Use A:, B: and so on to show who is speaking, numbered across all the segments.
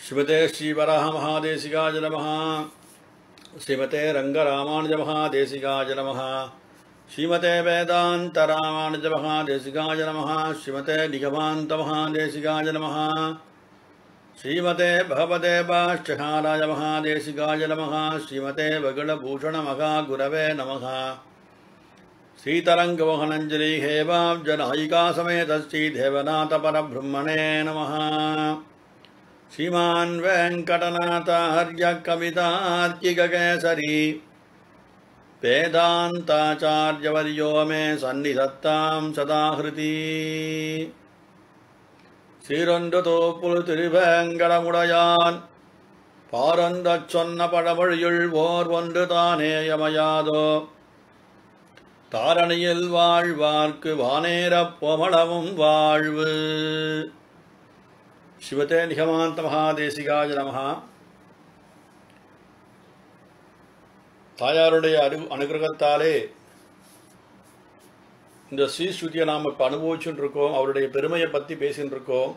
A: श्रीमते श्रीवराह महादेशिकाय नमः श्रीमते रङ्गरामानुज महादेशिकाय नमः श्रीमते वेदान्तरामानुज महादेशिकाय नमः श्रीमते निगमान्त महादेशिकाय नमः श्रीमते भगवते पाश्चहाराय महादेशिकाय नमः श्रीमते वगुलभूषणमहागुरवे नमः श्रीतरङ्गवहनञ्जलि हेवाब्जनायिका समेत श्रीदेवनाथपरब्रह्मणे नमः श्रीमान् वेङ्कटनाथार्य कवितार्किककेसरी वेदान्ताचार्यवर्यो मे सन्निधत्तां सदा हृति சீரொன்று புல் திருவேங்கடமுடையான் பாரந்தச் சொன்ன பழமொழியுள் ஓர் ஒன்று தானேயமையாதோ தாரணியில் வாழ்வார்க்கு வானேரப் பொமளவும் வாழ்வு சிவத்தே நிகமாந்த மகாதேசிகாய நமஹா தாயாருடைய அரு அனுகிரகத்தாலே இந்த ஸ்ரீஸ்ருதியை நாம் இப்போ அனுபவிச்சுட்டு இருக்கோம் அவருடைய பெருமையை பற்றி பேசின்னு இருக்கோம்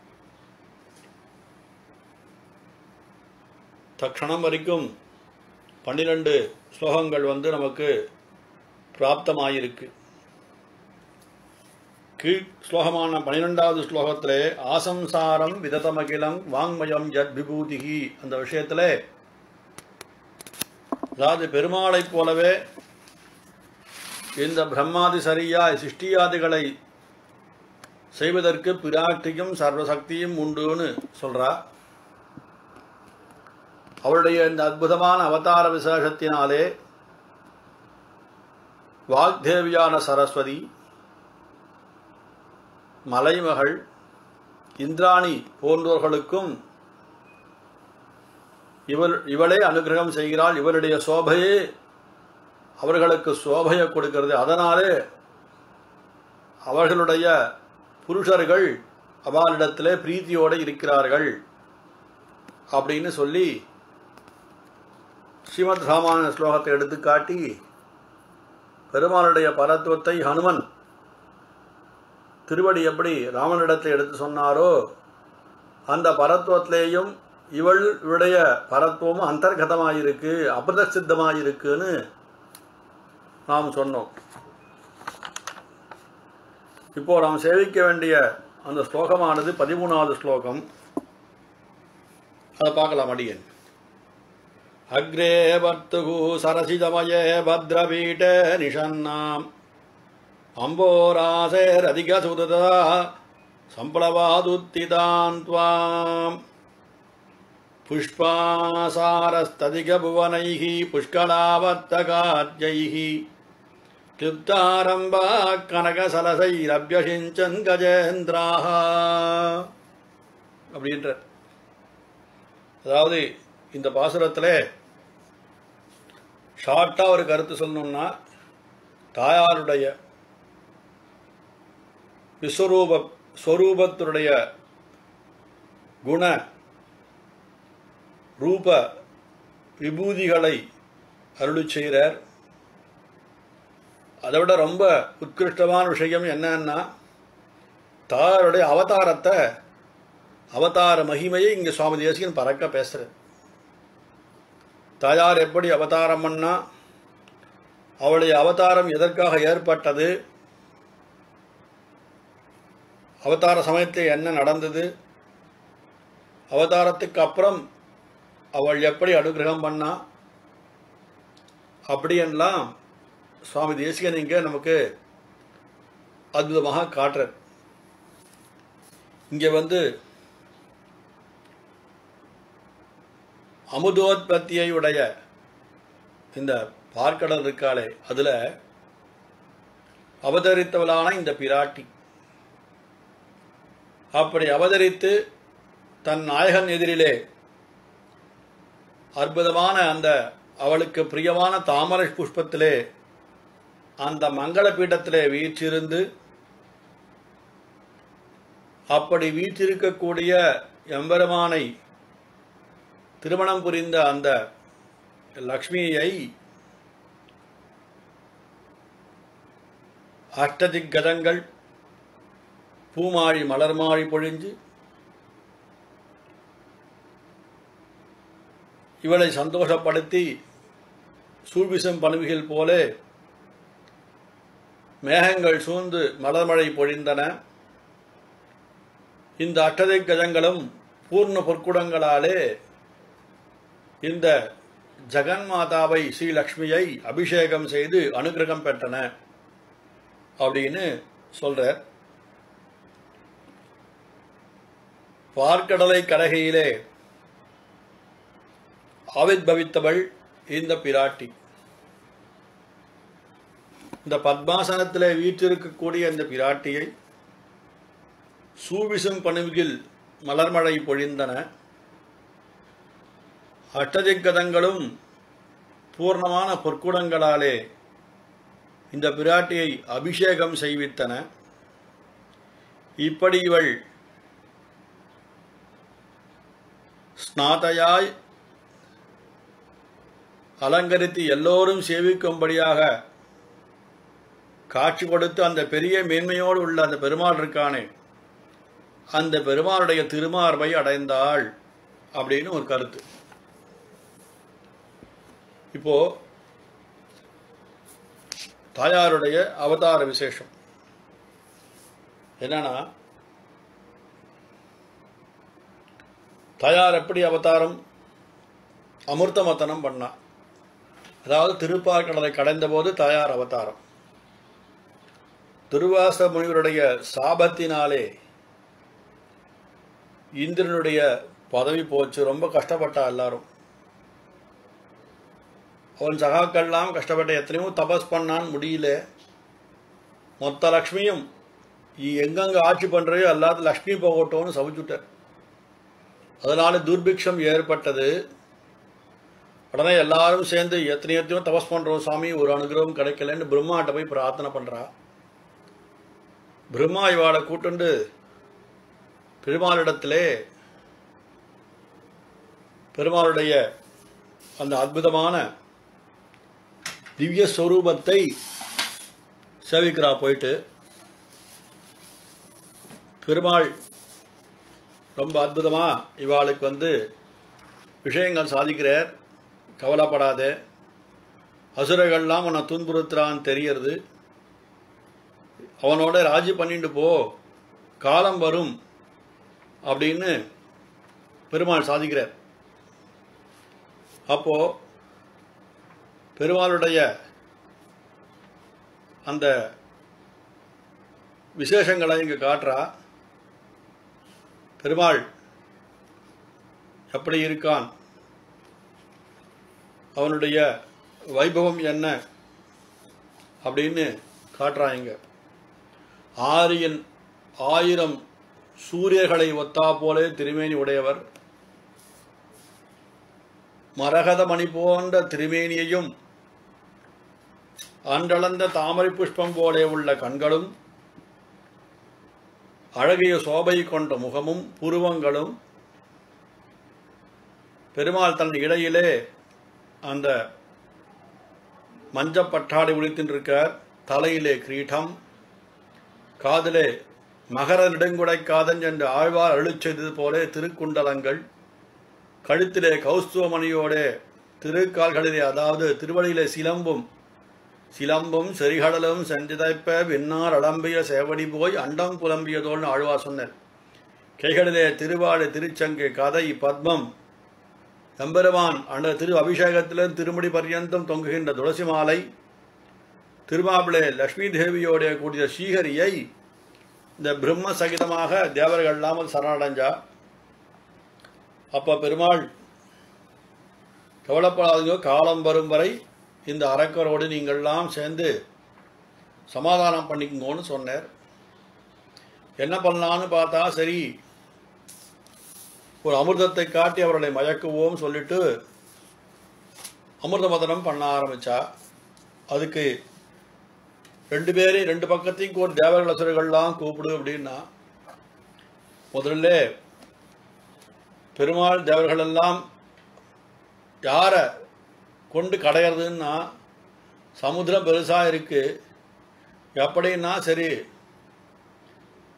A: தக்ஷணம் வரைக்கும் பன்னிரண்டு ஸ்லோகங்கள் வந்து நமக்கு பிராப்தமாயிருக்கு கீழ் ஸ்லோகமான பன்னிரெண்டாவது ஸ்லோகத்திலே ஆசம்சாரம் விததமகிலம் வாங்மயம் யத் விபூதிகி அந்த விஷயத்தில் அதாவது பெருமாளைப் போலவே இந்த பிரம்மாதி சரியாய் சிருஷ்டியாதிகளை செய்வதற்கு பிராட்டியும் சர்வசக்தியும் உண்டுன்னு சொல்றா அவருடைய இந்த அற்புதமான அவதார விசேஷத்தினாலே வாக்தேவியான சரஸ்வதி மலைமகள் இந்திராணி போன்றோர்களுக்கும் இவள் இவளே அனுகிரகம் செய்கிறாள் இவளுடைய சோபையே அவர்களுக்கு சோபையை கொடுக்கிறது அதனாலே அவர்களுடைய புருஷர்கள் அவளிடத்திலே பிரீத்தியோடு இருக்கிறார்கள் அப்படின்னு சொல்லி ஸ்ரீமத் ராமாயண ஸ்லோகத்தை எடுத்து காட்டி பெருமாளுடைய பரத்துவத்தை ஹனுமன் திருவடி எப்படி ராமனிடத்தில் எடுத்து சொன்னாரோ அந்த பரத்துவத்திலேயும் இவள் இவளுடைய பரத்துவமும் அந்தர்கதமாயிருக்கு அபிரசித்தமாயிருக்குன்னு நாம் சொன்னோம் இப்போ நாம் சேவிக்க வேண்டிய அந்த ஸ்லோகமானது பதிமூணாவது ஸ்லோகம் அதை பார்க்கலாம் அடியன் அக்ரே வர்த்துகு சரசிதமயே பத்ரபீட்டே நிஷன்னாம் அம்போராசேரதிகசுததா சம்பளவாதுத்திதான் துவாம் पुष्पासारस्तदिगभुवनैः पुष्कलावर्तकाद्यैः क्लुप्तारम्भा கனகசலசைரபியசிஞ்சன் கஜேந்திராக அப்படின்ற அதாவது இந்த பாசுரத்தில் ஷார்ட்டாக ஒரு கருத்து சொல்லணும்னா தாயாருடைய விஸ்வரூப ஸ்வரூபத்தினுடைய குண ரூப விபூதிகளை அருளி செய்கிறார் அதை விட ரொம்ப உத்கிருஷ்டமான விஷயம் என்னன்னா தாயாருடைய அவதாரத்தை அவதார மகிமையை இங்கே சுவாமி தேசிகன் பறக்க பேசுகிறார் தாயார் எப்படி அவதாரம் பண்ணா அவளுடைய அவதாரம் எதற்காக ஏற்பட்டது அவதார சமயத்தில் என்ன நடந்தது அவதாரத்துக்கு அப்புறம் அவள் எப்படி அனுகிரகம் பண்ணா அப்படியெல்லாம் சுவாமி தேசிகன் இங்கே நமக்கு அற்புதமாக காட்டுறார் இங்கே வந்து அமுதோத்பத்தியை உடைய இந்த பார்க்கடல் இருக்காளே அதில் அவதரித்தவளான இந்த பிராட்டி அப்படி அவதரித்து தன் நாயகன் எதிரிலே அற்புதமான அந்த அவளுக்கு பிரியமான தாமரை புஷ்பத்திலே அந்த மங்கள பீடத்திலே வீற்றிருந்து அப்படி வீற்றிருக்கக்கூடிய எம்பெருமானை திருமணம் புரிந்த அந்த லக்ஷ்மியை அஷ்டதிக்கதங்கள் பூமாழி மலர்மாழி பொழிஞ்சு இவளை சந்தோஷப்படுத்தி சூழ்விசம் பணுவிகள் போலே மேகங்கள் சூழ்ந்து மலர்மழை பொழிந்தன இந்த அட்டதை கஜங்களும் பூர்ண பொற்குடங்களாலே இந்த ஜெகன்மாதாவை ஸ்ரீலக்ஷ்மியை அபிஷேகம் செய்து அனுகிரகம் பெற்றன அப்படின்னு சொல்றார் பார்க்கடலை கடகையிலே ஆவிர்பவித்தவள் இந்த பிராட்டி இந்த பத்மாசனத்திலே வீற்றிருக்கக்கூடிய இந்த பிராட்டியை சூவிசும் பணுவில் மலர்மழை பொழிந்தன அட்டதிக்கதங்களும் பூர்ணமான பொற்குடங்களாலே இந்த பிராட்டியை அபிஷேகம் செய்வித்தன இப்படி இவள் ஸ்நாதையாய் அலங்கரித்து எல்லோரும் சேவிக்கும்படியாக காட்சி கொடுத்து அந்த பெரிய மேன்மையோடு உள்ள அந்த பெருமாள் இருக்கானே அந்த பெருமாளுடைய திருமார்பை அடைந்தாள் அப்படின்னு ஒரு கருத்து இப்போ தாயாருடைய அவதார விசேஷம் என்னன்னா தாயார் எப்படி அவதாரம் அமிர்தமத்தனம் பண்ணா அதாவது திருப்பார்கடலை கடைந்த போது தாயார் அவதாரம் துர்வாச முனிவருடைய சாபத்தினாலே இந்திரனுடைய பதவி போச்சு ரொம்ப கஷ்டப்பட்டா எல்லாரும் அவன் சகாக்கள்லாம் கஷ்டப்பட்ட எத்தனையோ தபஸ் பண்ணான் முடியல மொத்த லக்ஷ்மியும் நீ எங்கெங்க ஆட்சி பண்றையோ எல்லாத்தையும் லக்ஷ்மி போகட்டும்னு சவிச்சுட்டார் அதனால துர்பிக்ஷம் ஏற்பட்டது உடனே எல்லாரும் சேர்ந்து எத்தனை எத்தனையோ தபஸ் பண்றோம் சாமி ஒரு அனுகிரகம் கிடைக்கலன்னு பிரம்மாட்ட போய் பிரார்த்தனை பண்றா பிரம்மா இவாளை கூட்டுண்டு பெருமாளிடத்திலே பெருமாளுடைய அந்த அற்புதமான திவ்ய ஸ்வரூபத்தை சேவிக்கிறா போயிட்டு பெருமாள் ரொம்ப அற்புதமா இவாளுக்கு வந்து விஷயங்கள் சாதிக்கிறார் கவலைப்படாதே அசுரர்கள்லாம் உன்னை துன்புறுத்துறான்னு தெரியறது அவனோட ராஜி பண்ணிட்டு போ காலம் வரும் அப்படின்னு பெருமாள் சாதிக்கிறார் அப்போ பெருமாளுடைய அந்த விசேஷங்களை இங்க காட்டுறா பெருமாள் எப்படி இருக்கான் அவனுடைய வைபவம் என்ன அப்படின்னு காட்டுறான் இங்க ஆரியன் ஆயிரம் சூரியர்களை ஒத்தா போலே திருமேனி உடையவர் மரகத மணி போன்ற திருமேனியையும் அன்றளந்த தாமரை புஷ்பம் போலே உள்ள கண்களும் அழகிய சோபை கொண்ட முகமும் புருவங்களும் பெருமாள் தன் இடையிலே அந்த மஞ்சப்பட்டாடை உளித்தின்றிருக்கார் தலையிலே கிரீடம் காதிலே மகர நெடுங்குடை காதன் என்று ஆழ்வார் அருளிச் செய்தது போலே திருக்குண்டலங்கள் கழுத்திலே கௌஸ்துவமணியோடே திருக்கால்களிலே அதாவது திருவடியிலே சிலம்பும் சிலம்பும் செரிகடலும் செஞ்சிதைப்ப விண்ணார் அலம்பிய சேவடி போய் அண்டம் புலம்பியதோல்னு ஆழ்வார் சொன்னார் கைகளிலே திருவாடு திருச்சங்கு கதை பத்மம் எம்பெருமான் அந்த திரு அபிஷேகத்திலும் திருமுடி பர்யந்தம் தொங்குகின்ற துளசி மாலை திருமாப்பிளே லக்ஷ்மி தேவியோடைய கூடிய ஸ்ரீஹரியை இந்த பிரம்ம சகிதமாக தேவர்கள் இல்லாமல் சரணடைஞ்சா அப்ப பெருமாள் கவலைப்படாதீங்க காலம் வரும் வரை இந்த அரக்கரோடு நீங்கள்லாம் சேர்ந்து சமாதானம் பண்ணிக்கோன்னு சொன்னார் என்ன பண்ணலான்னு பார்த்தா சரி ஒரு அமிர்தத்தை காட்டி அவர்களை மயக்குவோம் சொல்லிட்டு அமிர்த மதனம் பண்ண ஆரம்பிச்சா அதுக்கு ரெண்டு பேரையும் ரெண்டு பக்கத்தையும் கூட தேவர்கள் அசுரர்கள்லாம் கூப்பிடு அப்படின்னா முதல்ல பெருமாள் தேவர்கள் எல்லாம் யாரை கொண்டு கடையிறதுன்னா சமுத்திரம் பெருசாக இருக்கு எப்படின்னா சரி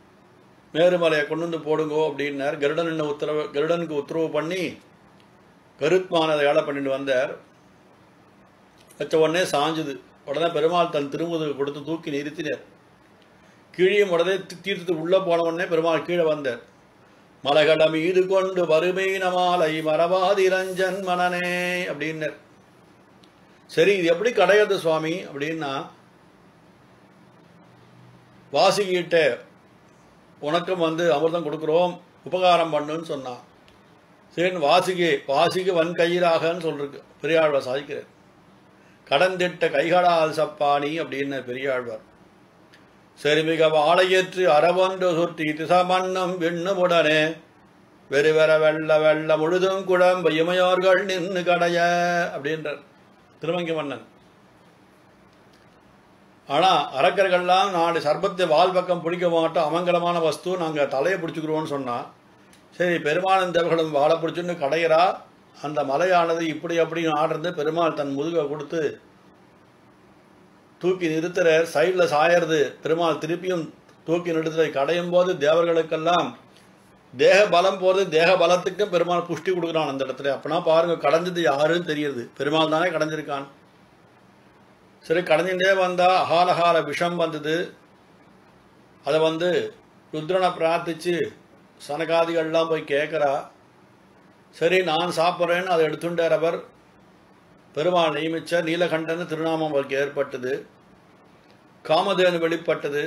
A: மேருமலையை கொண்டு வந்து போடுங்கோ அப்படின்னார் கருடன் என்ன உத்தரவு கருடனுக்கு உத்தரவு பண்ணி கருத்மான அதை ஏழை பண்ணிட்டு வந்தார் வச்ச உடனே சாஞ்சுது உடனே பெருமாள் தன் திருமுதுகு கொடுத்து தூக்கி நிறுத்தினார் கீழே உடனே தி- தீர்த்தத்துக்கு உள்ளே போன உடனே பெருமாள் கீழே வந்தார் மலைகள மீது கொண்டு வறுமை நமாலை மரபாதி ரஞ்சன் மனனே அப்படின்னார் சரி இது எப்படி கிடையாது சுவாமி அப்படின்னா வாசிக்கிட்ட உனக்கும் வந்து அமிர்தம் கொடுக்குறோம் உபகாரம் பண்ணுன்னு சொன்னான் சரி வாசிகை வாசிக்கு வன் கயிறாகன்னு சொல்லிருக்கு பெரியாழ்வார் சாதிக்கிறார் கடந்திட்ட கைகளால் சப்பானி அப்படின்னு பெரியாழ்வார் செருமிக வாழையற்று அறவொன்று சுற்றி திசமன்னம் விண்ணுமுடனே வெறுவெற வெள்ள வெள்ள முழுதும் குழம்பு இமையோர்கள் நின்று கடைய அப்படின்றார் திருமங்கி மன்னன் ஆனா அரக்கர்கள்லாம் நாலு சர்பத்தை வால் பக்கம் பிடிக்க மாட்டோம் அமங்கலமான வஸ்து நாங்க தலையை பிடிச்சுக்கிறோம்னு சொன்னா சரி பெருமாளும் தேவர்களும் வாழை பிடிச்சுன்னு கடையிறா அந்த மலையானது இப்படி அப்படி ஆடுறது பெருமாள் தன் முதுகை கொடுத்து தூக்கி நிறுத்துற சைடில் சாயறது பெருமாள் திருப்பியும் தூக்கி நிறுத்துற கடையும் போது தேவர்களுக்கெல்லாம் தேக பலம் போது தேக பலத்துக்கும் பெருமாள் புஷ்டி கொடுக்குறான் அந்த இடத்துல அப்பனா பாருங்க கடைஞ்சது யாருன்னு தெரியுது பெருமாள் தானே கடைஞ்சிருக்கான் சரி கடைஞ்சுட்டே வந்தா அகாலகால விஷம் வந்தது அதை வந்து ருத்ரனை பிரார்த்திச்சு சனகாதிகள்லாம் போய் கேட்குறா சரி நான் சாப்பிட்றேன்னு அதை எடுத்துட்டார் அவர் பெருமாள் நியமிச்ச நீலகண்டன் திருநாமம் அவருக்கு ஏற்பட்டது காமதேனு வெளிப்பட்டது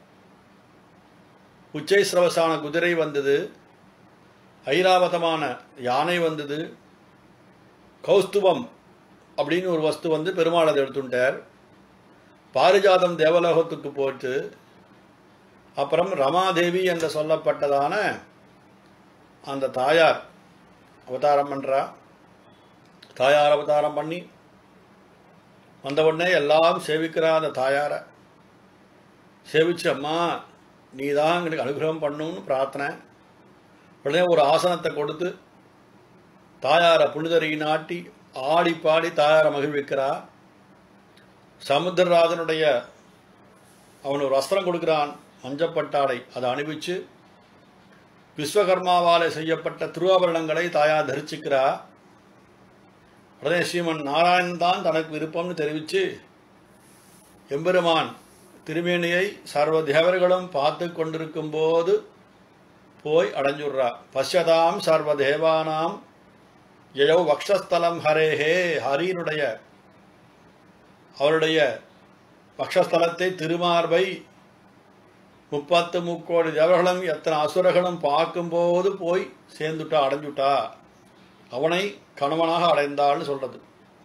A: உச்சை சிரவசான குதிரை வந்தது ஐராவதமான யானை வந்தது கௌஸ்துபம் அப்படின்னு ஒரு வஸ்து வந்து பெருமாள் அதை எடுத்துட்டார் பாரிஜாதம் தேவலோகத்துக்கு போட்டு அப்புறம் ரமாதேவி என்று சொல்லப்பட்டதான அந்த தாயார் அவதாரம் பண்றா தாயார் அவதாரம் பண்ணி வந்த உடனே எல்லாம் சேவிக்கிறா அந்த தாயாரை சேவிச்சு அம்மா நீ தான் எங்களுக்கு அனுகிரகம் பண்ணணும்னு பிரார்த்தனை உடனே ஒரு ஆசனத்தை கொடுத்து தாயாரை புனிதரை நாட்டி ஆடி பாடி தாயாரை மகிழ்விக்கிறா சமுத்திரராஜனுடைய அவன் ஒரு வஸ்திரம் கொடுக்கிறான் மஞ்சப்பட்டாடை அதை அணிவிச்சு விஸ்வகர்மாவாலே செய்யப்பட்ட திருவாபரணங்களை தாயார் தரிச்சுக்கிறா உடனே ஸ்ரீமன் நாராயணன் தான் தனக்கு விருப்பம்னு தெரிவித்து எம்பெருமான் திருமேனியை சர்வ தேவர்களும் பார்த்து கொண்டிருக்கும் போது போய் அடைஞ்சுடுறா பஷ்யதாம் சர்வ தேவானாம் எயோ வக்ஷஸ்தலம் ஹரேஹே ஹரியினுடைய அவருடைய வக்ஷஸ்தலத்தை திருமார்பை முப்பத்து முக்கோடி தேவர்களும் எத்தனை அசுரர்களும் பார்க்கும்போது போய் சேர்ந்துட்டா அடைஞ்சுட்டா அவனை கணவனாக அடைந்தாள்னு சொல்றது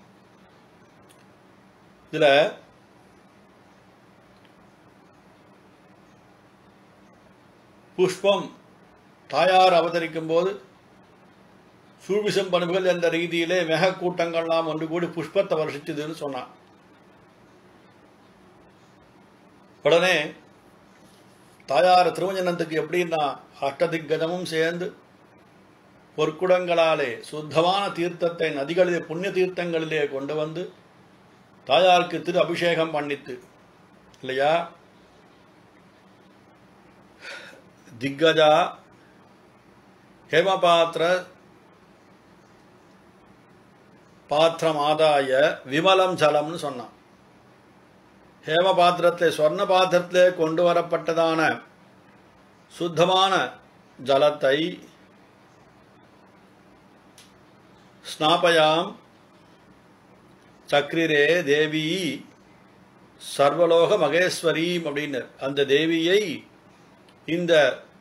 A: இதுல புஷ்பம் தாயார் அவதரிக்கும் போது சூழ்விசம் பண்புகள் என்ற ரீதியிலே மெக கூட்டங்கள்லாம் ஒன்று கூடி புஷ்பத்தை வருஷிச்சதுன்னு சொன்னான் உடனே தாயார் திருமஞ்சனத்துக்கு எப்படின்னா அஷ்டதிக்கஜமும் சேர்ந்து பொற்குடங்களாலே சுத்தமான தீர்த்தத்தை நதிகளிலே புண்ணிய தீர்த்தங்களிலே கொண்டு வந்து தாயாருக்கு திரு அபிஷேகம் பண்ணித்து இல்லையா திக்கஜா ஹேமபாத்திர பாத்திரம் ஆதாய விமலம் ஜலம்னு சொன்னான் ஹேம பாத்திரத்திலே சொர்ண பாத்திரத்திலே கொண்டு வரப்பட்டதான சுத்தமான ஜலத்தை ஸ்நாபயாம் சக்ரிரே தேவி சர்வலோக மகேஸ்வரீம் அப்படின்னு அந்த தேவியை இந்த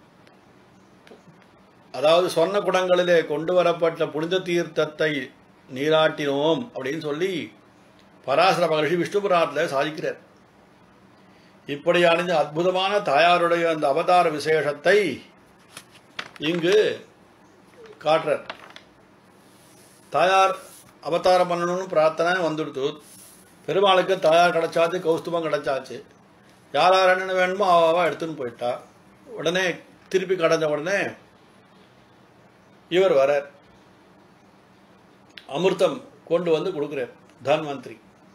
A: அதாவது சொர்ண குடங்களிலே கொண்டு வரப்பட்ட புனித தீர்த்தத்தை நீராட்டினோம் அப்படின்னு சொல்லி பராசர மகர்ஷி விஷ்ணுபுராத்தில் சாதிக்கிறார் இப்படி அணிஞ்ச அற்புதமான தாயாருடைய அந்த அவதார விசேஷத்தை இங்கு காட்டுறார் தாயார் அவதாரம் பண்ணணும்னு பிரார்த்தனை வந்துடுத்து பெருமாளுக்கு தாயார் கிடைச்சாச்சு கௌஸ்துபம் கிடைச்சாச்சு யார் யார் என்னென்ன வேணுமோ அவ எடுத்துன்னு போயிட்டா உடனே திருப்பி கடைஞ்ச உடனே இவர் வரார் அமிர்தம் கொண்டு வந்து கொடுக்குறார் தன்வந்திரி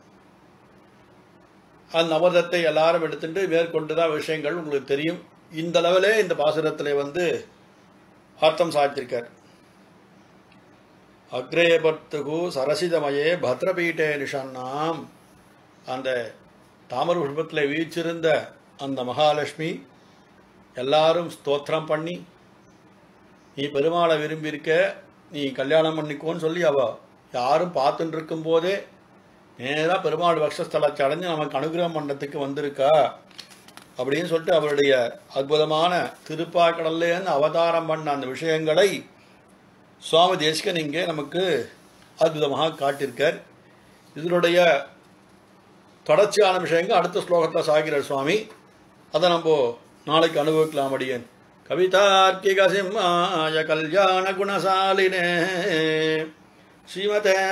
A: அந்த அமிர்தத்தை எல்லாரும் எடுத்துட்டு மேற்கொண்டு தான் விஷயங்கள் உங்களுக்கு தெரியும் இந்த லெவலே இந்த பாசுரத்தில் வந்து அர்த்தம் சாதிச்சிருக்கார் அக்ரே பர்த்துகு சரசிதமயே பத்ரபீட்டே நிஷன்னாம் அந்த தாமர புஷ்பத்தில் வீச்சிருந்த அந்த மகாலட்சுமி எல்லாரும் ஸ்தோத்திரம் பண்ணி நீ பெருமாளை விரும்பியிருக்க நீ கல்யாணம் பண்ணிக்கோன்னு சொல்லி அவ யாரும் பார்த்துட்டு இருக்கும்போதே நேராக பெருமாள் பக்ஷஸ்தலத்தை அடைஞ்சு நமக்கு அனுகிரகம் மண்டத்துக்கு வந்திருக்கா அப்படின்னு சொல்லிட்டு அவருடைய அற்புதமான திருப்பாக்கடல்லேருந்து அவதாரம் பண்ண அந்த விஷயங்களை சுவாமி தேசிகன் இங்கே நமக்கு அற்புதமாக காட்டியிருக்கார் இதனுடைய தொடர்ச்சியான விஷயங்கள் அடுத்த ஸ்லோகத்தில் சாகிறார் சுவாமி அதை நம்ம நாளைக்கு அனுபவிக்கலாம் அடியேன் கவிதார்க்கிக சிம்மாய கல்யாண குணசாலினே ஸ்ரீமதே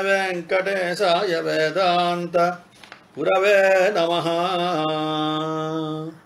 A: வெங்கடேசாய வேதாந்த குரவே நமஹா